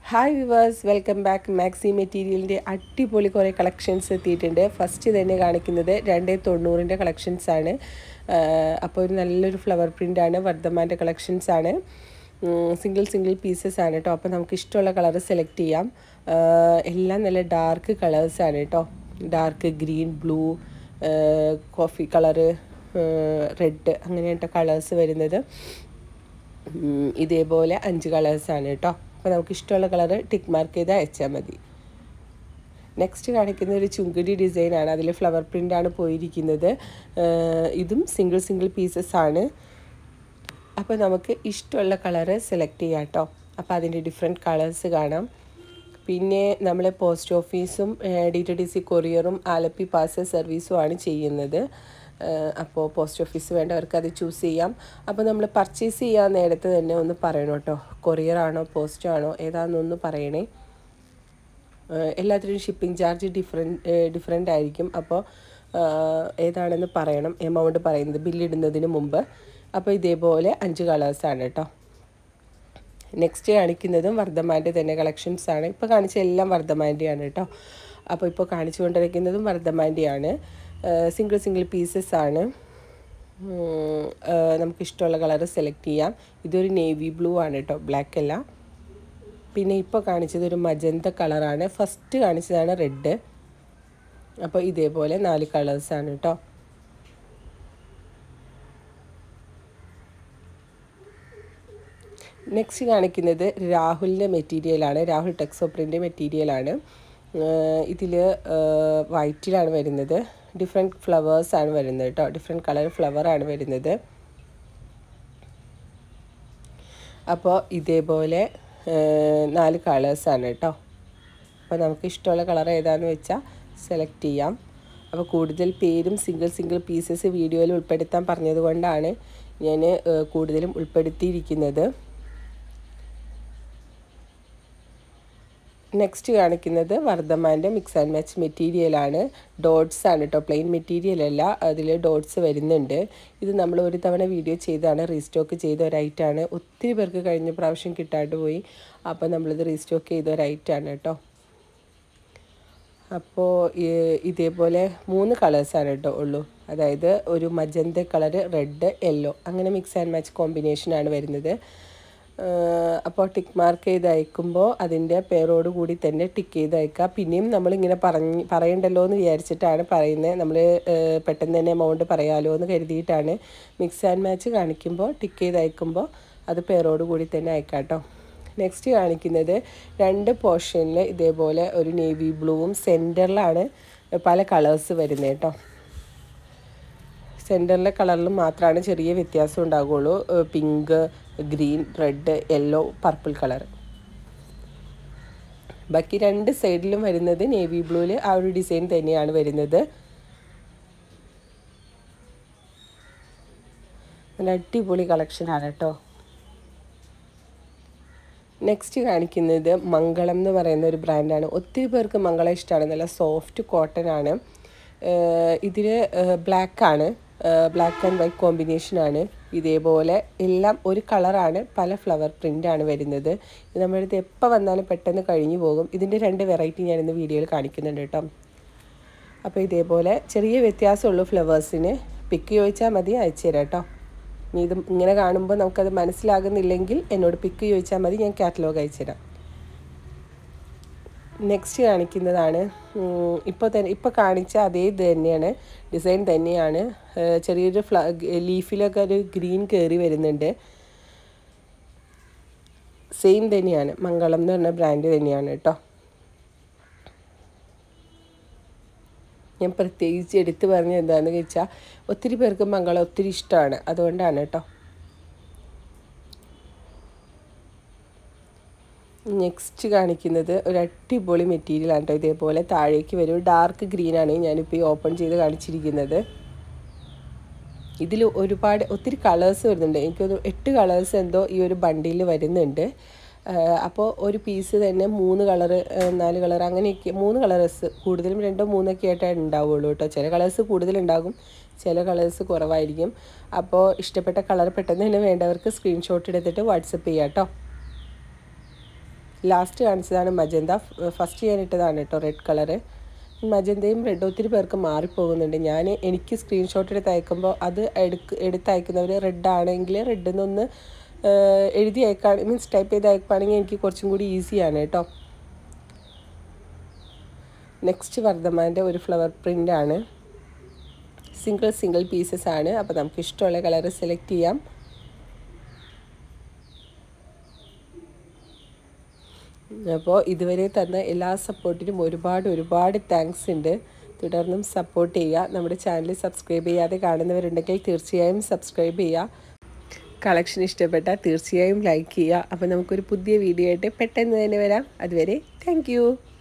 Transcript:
hi viewers welcome back maxi മെറ്റീരിയലിൻ്റെ അടിപൊളി കുറേ കളക്ഷൻസ് എത്തിയിട്ടുണ്ട് ഫസ്റ്റ് തന്നെ കാണിക്കുന്നത് രണ്ട് തൊണ്ണൂറിൻ്റെ കളക്ഷൻസ് ആണ് അപ്പോൾ ഒരു നല്ലൊരു ഫ്ലവർ പ്രിൻ്റാണ് വർദ്ധമാൻ്റെ കളക്ഷൻസ് ആണ് സിംഗിൾ സിംഗിൾ പീസസ് ആണ് കേട്ടോ അപ്പോൾ നമുക്ക് ഇഷ്ടമുള്ള കളർ സെലക്ട് ചെയ്യാം എല്ലാം നല്ല ഡാർക്ക് കളേഴ്സാണ് കേട്ടോ dark green blue coffee colour red അങ്ങനെയായിട്ട് കളേഴ്സ് വരുന്നത് ഇതേപോലെ അഞ്ച് കളേഴ്സാണ് കേട്ടോ അപ്പോൾ നമുക്ക് ഇഷ്ടമുള്ള കളറ് ടിക്ക് മാർക്ക് ചെയ്ത് അയച്ചാൽ മതി നെക്സ്റ്റ് കാണിക്കുന്ന ഒരു ചുങ്കിടി ഡിസൈനാണ് അതിൽ ഫ്ലവർ പ്രിൻ്റാണ് പോയിരിക്കുന്നത് ഇതും സിംഗിൾ സിംഗിൾ പീസസ് ആണ് അപ്പോൾ നമുക്ക് ഇഷ്ടമുള്ള കളറ് സെലക്ട് ചെയ്യാം കേട്ടോ അപ്പോൾ അതിൻ്റെ ഡിഫറെൻറ്റ് കളേഴ്സ് കാണാം പിന്നെ നമ്മൾ പോസ്റ്റ് ഓഫീസും ഡി ടി ഡി സി കൊറിയറും ആലപ്പി പാർസൽ സർവീസും ആണ് ചെയ്യുന്നത് അപ്പോൾ പോസ്റ്റ് ഓഫീസ് വേണ്ടവർക്ക് അത് ചൂസ് ചെയ്യാം അപ്പോൾ നമ്മൾ പർച്ചേസ് ചെയ്യാൻ നേരത്തെ തന്നെ ഒന്ന് പറയണം കേട്ടോ കൊറിയറാണോ പോസ്റ്റ് ആണോ ഏതാണെന്നൊന്ന് പറയണേ എല്ലാത്തിനും ഷിപ്പിംഗ് ചാർജ് ഡിഫറെൻറ്റ് ഡിഫറെൻ്റ് ആയിരിക്കും അപ്പോൾ ഏതാണെന്ന് പറയണം എമൗണ്ട് പറയുന്നത് ബില്ലിടുന്നതിന് മുമ്പ് അപ്പോൾ ഇതേപോലെ അഞ്ച് കളേഴ്സാണ് കേട്ടോ നെക്സ്റ്റ് കാണിക്കുന്നതും വർദ്ധമാൻ്റെ തന്നെ കളക്ഷൻസ് ആണ് ഇപ്പോൾ കാണിച്ച എല്ലാം വർദ്ധമാൻ്റെയാണ് കേട്ടോ അപ്പോൾ ഇപ്പോൾ കാണിച്ചുകൊണ്ടിരിക്കുന്നതും വർദ്ധമാൻ്റെയാണ് സിംഗിൾ സിംഗിൾ പീസസ് ആണ് നമുക്ക് ഇഷ്ടമുള്ള കളർ സെലക്ട് ചെയ്യാം ഇതൊരു നേവി ബ്ലൂ ആണ് കേട്ടോ ബ്ലാക്ക് അല്ല പിന്നെ ഇപ്പോൾ കാണിച്ചത് ഒരു മജന്ത കളറാണ് ഫസ്റ്റ് കാണിച്ചതാണ് റെഡ് അപ്പോൾ ഇതേപോലെ നാല് കളേഴ്സാണ് കേട്ടോ നെക്സ്റ്റ് കാണിക്കുന്നത് രാഹുലിൻ്റെ മെറ്റീരിയലാണ് രാഹുൽ ടെക്സോപ്രിൻ്റെ മെറ്റീരിയലാണ് ഇതിൽ വൈറ്റിലാണ് വരുന്നത് ഡിഫറെൻറ്റ് ഫ്ലവേഴ്സാണ് വരുന്നത് കേട്ടോ ഡിഫറെൻറ്റ് കളർ ഫ്ലവറാണ് വരുന്നത് അപ്പോൾ ഇതേപോലെ നാല് കളേഴ്സാണ് കേട്ടോ അപ്പോൾ നമുക്ക് ഇഷ്ടമുള്ള കളർ ഏതാണെന്ന് വെച്ചാൽ സെലക്ട് ചെയ്യാം അപ്പോൾ കൂടുതൽ പേരും സിംഗിൾ സിംഗിൾ പീസസ് വീഡിയോയിൽ ഉൾപ്പെടുത്താൻ പറഞ്ഞതുകൊണ്ടാണ് ഞാൻ കൂടുതലും ഉൾപ്പെടുത്തിയിരിക്കുന്നത് നെക്സ്റ്റ് കാണിക്കുന്നത് വർദ്ധമാൻ്റെ മിക്സ് ആൻഡ് മാച്ച് മെറ്റീരിയലാണ് ഡോട്ട്സ് ആണ് കേട്ടോ പ്ലെയിൻ മെറ്റീരിയൽ അല്ല അതിൽ ഡോട്ട്സ് വരുന്നുണ്ട് ഇത് നമ്മൾ ഒരു തവണ വീഡിയോ ചെയ്താണ് റീസ്റ്റോക്ക് ചെയ്ത ഒരു ഐറ്റാണ് ഒത്തിരി പേർക്ക് കഴിഞ്ഞ പ്രാവശ്യം കിട്ടാണ്ട് പോയി അപ്പോൾ നമ്മളിത് റീസ്റ്റോക്ക് ചെയ്ത ഒരു ഐറ്റാണ് കേട്ടോ അപ്പോൾ ഇതേപോലെ മൂന്ന് കളേഴ്സാണ് കേട്ടോ ഉള്ളൂ അതായത് ഒരു മജന്ത കളറ് റെഡ് യെല്ലോ അങ്ങനെ മിക്സ് ആൻഡ് മാച്ച് കോമ്പിനേഷനാണ് വരുന്നത് അപ്പോൾ ടിക്ക് മാർക്ക് ചെയ്ത് അയക്കുമ്പോൾ അതിൻ്റെ പേരോട് കൂടി തന്നെ ടിക്ക് ചെയ്ത് അയക്കുക പിന്നെയും നമ്മളിങ്ങനെ പറഞ്ഞ് പറയണ്ടല്ലോ എന്ന് വിചാരിച്ചിട്ടാണ് പറയുന്നത് നമ്മൾ പെട്ടെന്ന് തന്നെ എമൗണ്ട് പറയാമല്ലോ എന്ന് കരുതിയിട്ടാണ് മിക്സ് ആൻഡ് മാച്ച് കാണിക്കുമ്പോൾ ടിക്ക് ചെയ്ത് അയക്കുമ്പോൾ അത് പേരോട് കൂടി തന്നെ അയക്കാം കേട്ടോ നെക്സ്റ്റ് കാണിക്കുന്നത് രണ്ട് പോർഷനിൽ ഇതേപോലെ ഒരു നേവി ബ്ലൂവും സെൻറ്ററിലാണ് പല കളേഴ്സ് വരുന്നത് കേട്ടോ സെൻറ്ററിലെ കളറിൽ മാത്രമാണ് ചെറിയ വ്യത്യാസം ഉണ്ടാകുള്ളൂ pink green red yellow purple colour ബാക്കി രണ്ട് സൈഡിലും വരുന്നത് നേവി ബ്ലൂവിൽ ആ ഒരു ഡിസൈൻ തന്നെയാണ് വരുന്നത് നല്ല അടിപൊളി കളക്ഷനാണ് കേട്ടോ നെക്സ്റ്റ് കാണിക്കുന്നത് മംഗളം എന്ന് പറയുന്ന ഒരു ബ്രാൻഡാണ് ഒത്തിരി പേർക്ക് മംഗളം ഇഷ്ടമാണ് നല്ല സോഫ്റ്റ് കോട്ടൺ ആണ് ഇതിൽ ബ്ലാക്കാണ് ബ്ലാക്ക് ആൻഡ് വൈറ്റ് കോമ്പിനേഷനാണ് ഇതേപോലെ എല്ലാം ഒരു കളറാണ് പല ഫ്ലവർ പ്രിൻ്റാണ് വരുന്നത് ഇത് നമ്മുടെ അടുത്ത് എപ്പോൾ വന്നാലും പെട്ടെന്ന് കഴിഞ്ഞു പോകും ഇതിൻ്റെ രണ്ട് വെറൈറ്റി ഞാൻ ഇന്ന് വീഡിയോയിൽ കാണിക്കുന്നുണ്ട് കേട്ടോ അപ്പോൾ ഇതേപോലെ ചെറിയ വ്യത്യാസമുള്ളൂ ഫ്ലവേഴ്സിന് പിക്ക് ചോദിച്ചാൽ മതി അയച്ചു തരാം കേട്ടോ ഇനി ഇത് ഇങ്ങനെ കാണുമ്പോൾ നമുക്കത് മനസ്സിലാകുന്നില്ലെങ്കിൽ എന്നോട് പിക്ക് ചോദിച്ചാൽ മതി ഞാൻ കാറ്റലോഗ് അയച്ചുതരാം നെക്സ്റ്റ് കാണിക്കുന്നതാണ് ഇപ്പോൾ തന്നെ ഇപ്പോൾ കാണിച്ച അതേ ഇത് തന്നെയാണ് ഡിസൈൻ തന്നെയാണ് ചെറിയൊരു ഫ്ല ലീഫിലൊക്കെ ഒരു ഗ്രീൻ കയറി വരുന്നുണ്ട് സെയിം തന്നെയാണ് മംഗളം എന്ന് പറഞ്ഞ ബ്രാൻഡ് തന്നെയാണ് കേട്ടോ ഞാൻ പ്രത്യേകിച്ച് എടുത്തു പറഞ്ഞത് എന്താണെന്ന് വെച്ചാൽ ഒത്തിരി പേർക്ക് മംഗളം ഒത്തിരി ഇഷ്ടമാണ് അതുകൊണ്ടാണ് കേട്ടോ നെക്സ്റ്റ് കാണിക്കുന്നത് ഒരു അടിപൊളി മെറ്റീരിയലാണ് കേട്ടോ ഇതേപോലെ താഴേക്ക് വരും ഡാർക്ക് ഗ്രീനാണ് ഞാനിപ്പോൾ ഈ ഓപ്പൺ ചെയ്ത് കാണിച്ചിരിക്കുന്നത് ഇതിൽ ഒരുപാട് ഒത്തിരി കളേഴ്സ് വരുന്നുണ്ട് എനിക്കൊരു എട്ട് കളേഴ്സ് എന്തോ ഈ ഒരു ബണ്ടിൽ വരുന്നുണ്ട് അപ്പോൾ ഒരു പീസ് തന്നെ മൂന്ന് കളറ് നാല് കളർ അങ്ങനെയൊക്കെ മൂന്ന് കളേഴ്സ് കൂടുതലും രണ്ടോ മൂന്നൊക്കെ ആയിട്ടാണ് ഉണ്ടാവുള്ളൂ കേട്ടോ ചില കളേഴ്സ് കൂടുതലുണ്ടാകും ചില കളേഴ്സ് കുറവായിരിക്കും അപ്പോൾ ഇഷ്ടപ്പെട്ട കളർ പെട്ടെന്ന് തന്നെ വേണ്ടവർക്ക് സ്ക്രീൻഷോട്ട് എടുത്തിട്ട് വാട്സപ്പ് ചെയ്യാം കേട്ടോ ലാസ്റ്റ് കാണിച്ചതാണ് മജന്ത ഫസ്റ്റ് ഞാൻ ഇട്ടതാണ് കേട്ടോ റെഡ് കളറ് മജന്തയും റെഡ് ഒത്തിരി പേർക്ക് മാറിപ്പോകുന്നുണ്ട് ഞാൻ എനിക്ക് സ്ക്രീൻഷോട്ട് എടുത്ത് അയക്കുമ്പോൾ അത് എടുക്ക് എടുത്ത് അയക്കുന്നവർ റെഡ് ആണെങ്കിൽ റെഡ് എന്നൊന്ന് എഴുതി അയക്കാൻ മീൻസ് ടൈപ്പ് ചെയ്ത് അയക്കുകയാണെങ്കിൽ എനിക്ക് കുറച്ചും കൂടി ഈസിയാണ് കേട്ടോ നെക്സ്റ്റ് വർദ്ധമാൻ്റെ ഒരു ഫ്ലവർ പ്രിൻ്റാണ് സിംഗിൾ സിംഗിൾ പീസസ് ആണ് അപ്പോൾ നമുക്ക് ഇഷ്ടമുള്ള കളർ സെലക്ട് ചെയ്യാം അപ്പോൾ ഇതുവരെ തന്ന എല്ലാ സപ്പോർട്ടിനും ഒരുപാട് ഒരുപാട് താങ്ക്സ് ഉണ്ട് തുടർന്നും സപ്പോർട്ട് ചെയ്യുക നമ്മുടെ ചാനൽ സബ്സ്ക്രൈബ് ചെയ്യാതെ കാണുന്നവരുണ്ടെങ്കിൽ തീർച്ചയായും സബ്സ്ക്രൈബ് ചെയ്യുക കളക്ഷൻ ഇഷ്ടപ്പെട്ടാൽ തീർച്ചയായും ലൈക്ക് ചെയ്യുക അപ്പോൾ നമുക്കൊരു പുതിയ വീഡിയോ ആയിട്ട് പെട്ടെന്ന് തന്നെ വരാം അതുവരെ താങ്ക്